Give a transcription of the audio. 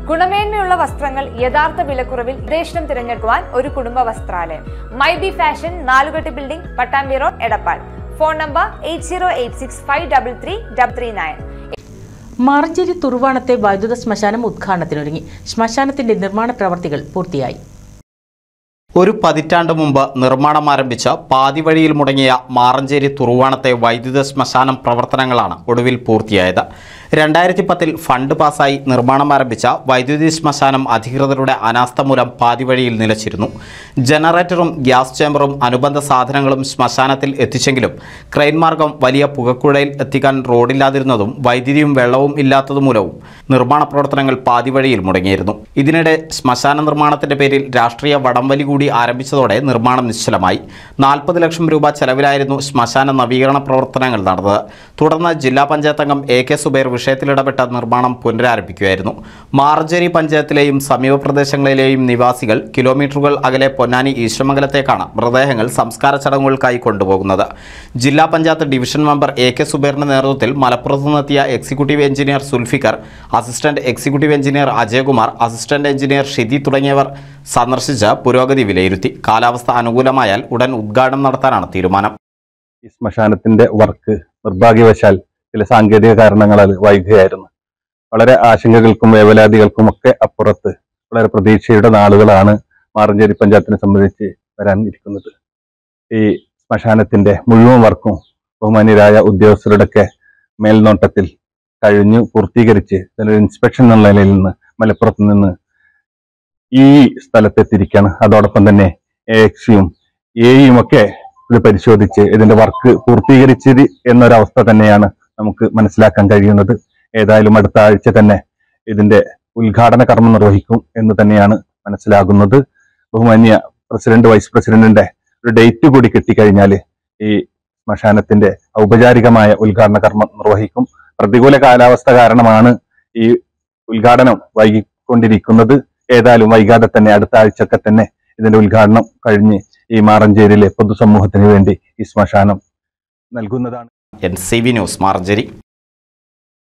ഗുണമേന്മയുള്ള വസ്ത്രങ്ങൾ യഥാർത്ഥ വിലക്കുറവിൽ ദേശം തിരഞ്ഞെടുക്കുവാൻ ഒരു കുടുംബ വസ്ത്രാലയം മൈ ബി ഫാഷൻ നാലുകെട്ട് building Pattambi road Edappal phone number eight zero eight six five double three double three nine Maranchery തുറുവാണത്തെ വൈദ്യുത ശ്മശാനം ഉദ്ഘാടനത്തിനൊരുങ്ങി ശ്മശാനത്തിന്റെ നിർമ്മാണ പ്രവർത്തികൾ പൂർത്തിയായി ഒരു പതിറ്റാണ്ട് മുമ്പ് നിർമ്മാണം ആരംഭിച്ച പാതിവഴിയിൽ മുടങ്ങിയ മാറഞ്ചേരി തുറുവാണത്തെ വൈദ്യുത ശ്മശാനം പ്രവർത്തനങ്ങളാണ് ഒടുവിൽ പൂർത്തിയായത് രണ്ടായിരത്തി പത്തിൽ ഫണ്ട് പാസായി നിർമ്മാണം ആരംഭിച്ച വൈദ്യുതി ശ്മശാനം അധികൃതരുടെ അനാസ്ഥ മൂലം പാതിവഴിയിൽ നിലച്ചിരുന്നു ജനറേറ്ററും ഗ്യാസ് ചേമ്പറും അനുബന്ധ സാധനങ്ങളും ശ്മശാനത്തിൽ എത്തിച്ചെങ്കിലും ക്രെയിൻ മാർഗം വലിയ പുകക്കുഴയിൽ എത്തിക്കാൻ റോഡില്ലാതിരുന്നതും വൈദ്യുതിയും വെള്ളവും ഇല്ലാത്തതുമൂലവും നിർമ്മാണ പ്രവർത്തനങ്ങൾ പാതിവഴിയിൽ മുടങ്ങിയിരുന്നു ഇതിനിടെ ശ്മശാന നിർമ്മാണത്തിന്റെ പേരിൽ രാഷ്ട്രീയ വടംവലി കൂടി ആരംഭിച്ചതോടെ നിർമ്മാണം നിശ്ചലമായി നാൽപ്പത് ലക്ഷം രൂപ ചെലവിലായിരുന്നു ശ്മശാന നവീകരണ പ്രവർത്തനങ്ങൾ നടന്നത് തുടർന്ന് ജില്ലാ പഞ്ചായത്ത് അംഗം എ കെ സുബൈർ വിഷയത്തിലിടപെട്ട നിർമ്മാണം പുനരാരംഭിക്കുകയായിരുന്നു മാർജരി പഞ്ചായത്തിലെയും സമീപ പ്രദേശങ്ങളിലെയും നിവാസികൾ കിലോമീറ്ററുകൾ അകലെ പൊന്നാനി ഈശ്വരമംഗലത്തേക്കാണ് മൃതദേഹങ്ങൾ സംസ്കാര ചടങ്ങുകൾക്കായി കൊണ്ടുപോകുന്നത് ജില്ലാ panchayat division member A K സുബൈറിന്റെ നേതൃത്വത്തിൽ മലപ്പുറത്ത് നിന്നെത്തിയ executive engineer Sulfikar assistant executive engineer Ajayakumar assistant engineer Shithi തുടങ്ങിയവർ സന്ദർശിച്ച് പുരോഗതി വിലയിരുത്തി കാലാവസ്ഥ അനുകൂലമായാൽ ഉടൻ ഉദ്ഘാടനം നടത്താനാണ് തീരുമാനം ഈ ശ്മശാനത്തിന്റെ വർക്ക് നിർഭാഗ്യവശാൽ ചില സാങ്കേതിക കാരണങ്ങളാൽ വൈകുകയായിരുന്നു വളരെ ആശങ്കകൾക്കും വേവലാതികൾക്കും ഒക്കെ അപ്പുറത്ത് വളരെ പ്രതീക്ഷയുടെ നാളുകളാണ് മാറഞ്ചേരി പഞ്ചായത്തിനെ സംബന്ധിച്ച് വരാൻ ഇരിക്കുന്നത് ഈ ശ്മശാനത്തിന്റെ മുഴുവൻ വർക്കും ബഹുമാന്യരായ ഉദ്യോഗസ്ഥരുടെയൊക്കെ മേൽനോട്ടത്തിൽ കഴിഞ്ഞു പൂർത്തീകരിച്ച് ഇതിനൊരു ഇൻസ്പെക്ഷൻ എന്നുള്ള നിലയിൽ നിന്ന് മലപ്പുറത്ത് നിന്ന് ഈ സ്ഥലത്തെത്തിയിരിക്കുകയാണ് അതോടൊപ്പം തന്നെ എ എക്സിയും എയും ഒക്കെ ഇത് പരിശോധിച്ച് ഇതിന്റെ വർക്ക് പൂർത്തീകരിച്ചത് എന്നൊരവസ്ഥ തന്നെയാണ് നമുക്ക് മനസ്സിലാക്കാൻ കഴിയുന്നത് ഏതായാലും അടുത്ത ആഴ്ച തന്നെ ഇതിന്റെ ഉദ്ഘാടന കർമ്മം നിർവഹിക്കും എന്ന് തന്നെയാണ് മനസ്സിലാകുന്നത് ബഹുമാന്യ പ്രസിഡന്റ് വൈസ് പ്രസിഡന്റിന്റെ ഒരു ഡേറ്റ് കൂടി കിട്ടിക്കഴിഞ്ഞാൽ ഈ ശ്മശാനത്തിന്റെ ഔപചാരികമായ ഉദ്ഘാടന കർമ്മം നിർവഹിക്കും പ്രതികൂല കാലാവസ്ഥ കാരണമാണ് ഈ ഉദ്ഘാടനം വൈകിക്കൊണ്ടിരിക്കുന്നത് ഏതായാലും വൈകാതെ തന്നെ അടുത്ത ആഴ്ചയൊക്കെ തന്നെ ഇതിന്റെ ഉദ്ഘാടനം കഴിഞ്ഞ് ഈ മാറഞ്ചേരിയിലെ പൊതുസമൂഹത്തിന് വേണ്ടി ഈ ശ്മശാനം നൽകുന്നതാണ് എൻ സി വി ന്യൂസ് മാർജരി